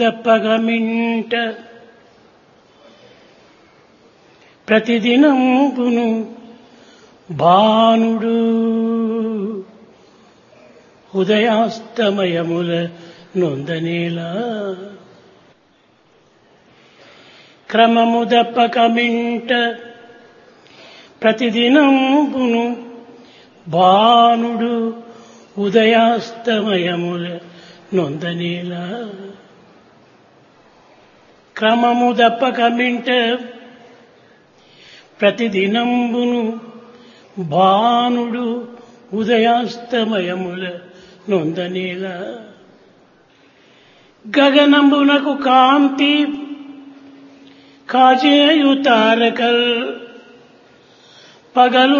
చెప్పగమింట ప్రతిదినంపును భానుడు ఉదయాస్తమయముల నొందనేలా క్రమము దప్పకమింట ప్రతిదినంపును భానుడు ఉదయాస్తమయముల నొందనేలా క్రమము దప్పకమింట ప్రతిదినంబును భానుడు ఉదయాస్తమయముల నొందనేలా గగనంబునకు కాంతి కాజేయు తారకల్ పగలు